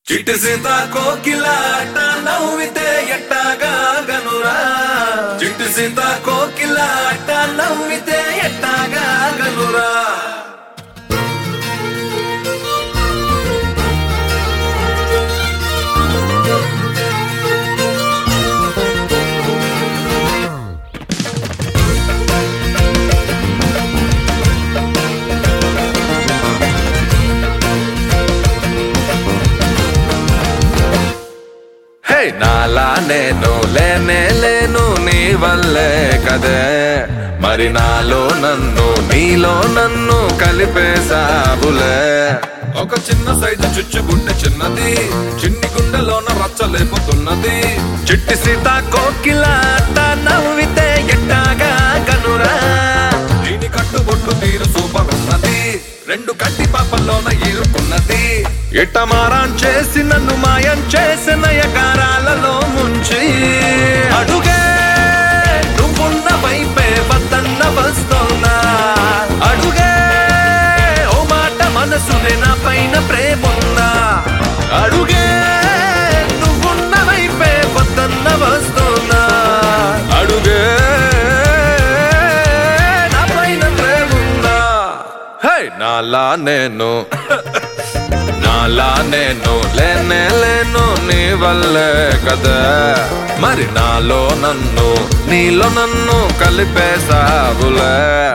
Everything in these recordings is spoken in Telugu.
చిట్టి సీత కోకిలాట నవ్వితే ఎట్టాగా గనురా చిట్టి సీత కోకిలాట నవ్వితే ఎట్టాగా గనురా హే నాలా నేను లేనే లేను నీ వల్లే కదే మరి నాలో నన్ను నీలో నన్ను కలిపేసావులే ఒక చిన్న సైజు చుచ్చుగుండె చిన్నది చిన్ని గుండెలోన రచ్చలేపుతున్నది చిట్టి సీత కోకిలాట నవ్వితే ఎట్టాగా కనురా దీని కట్టుబొట్టు తీరు సూపర్ ఉన్నది రెండు కంటి పాపల్లోన ఇరుక్కున్నది ఎట్ట మారాన్ చేసి నన్ను మాయం చేసి నయకారాలలో ముంచి అడుగే నువ్వున్న వైపే వద్దన్న వస్తోన్నా అడుగే ఓ మాట మనసునే నా పైన ప్రేముందా అడుగే నువ్వున్న వైపే వద్దన్న వస్తోన్నా అడుగే నా పైన ప్రేముందా హే నాలా నేను నాలా నేను లేనే లేను నీ వల్లే కదా మరి నాలో నన్ను నీలో నన్ను కలిపేసావులే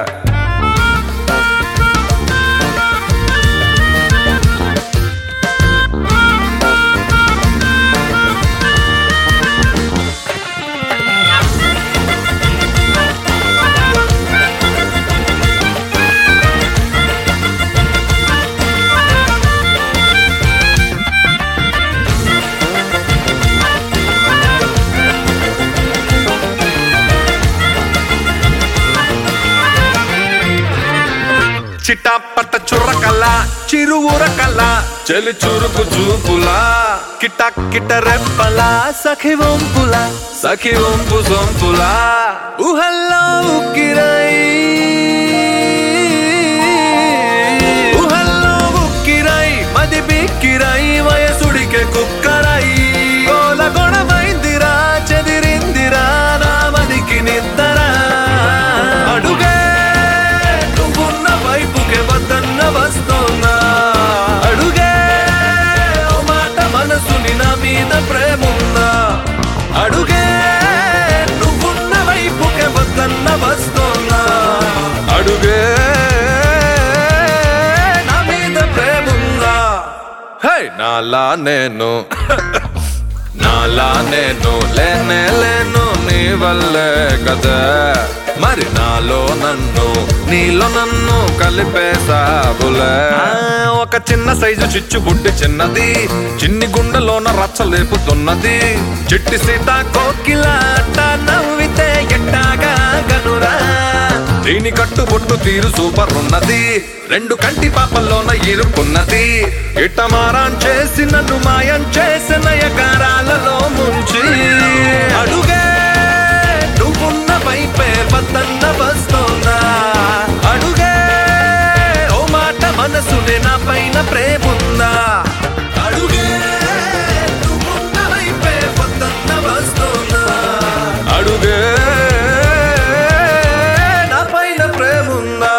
చిటాపట చుర్రకల చిరువురకల చెలి చురుకు చూపులా కిట కిట రెప్పల సఖి వంపుల సఖి వంపు సొంపులా ఊహల్లో ఉక్కిరై ఊహల్లో ఉక్కిరై మది బిక్కిరై వయసుడికే కుక్కరై గోల గొడవైందిరా చెదిరిందిరా నా మదికి నిద్దరా అడుగే నువ్వున్న వైపుకే వద్దన్న వస్తోన్నా అడుగే ఓ మాట మనసుని నా మీద ప్రేముందా అడుగే నువ్వున్న వైపుకే వద్దన్న వస్తోన్నా అడుగే నా మీద ప్రేముందా హే నాలా నేను నాలా నేను లేనే లేను నీ వల్లే కదా మరి నాలో నన్ను నీలో నన్ను కలిపేసావులే ఆ, ఒక చిన్న సైజు చిచ్చు బుడ్డి చిన్నది చిన్ని గుండెలోన రచ్చలేపుతున్నది చిట్టి సీత కోకిలాట నవ్వితే ఎట్టాగా గనురా దీని కట్టుబొట్టు తీరు సూపర్ ఉన్నది రెండు కంటి పాపల్లోన ఇరుక్కున్నది ఇట్ట మారాన్ చేసి నన్ను మాయం చేసి నయకారాలలో ముంచి అడుగే నువ్వున్న వైపే వద్దన్న వస్తోన్నా అడుగే ఓ మాట మనసునే నా పైన ప్రేముందా అడుగే నువ్వున్న వైపే వద్దన్న వస్తోన్నా అడుగే నా పైన ప్రేముందా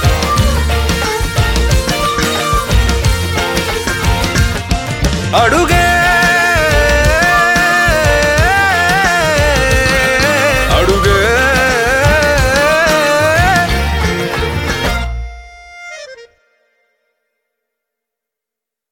అడుగే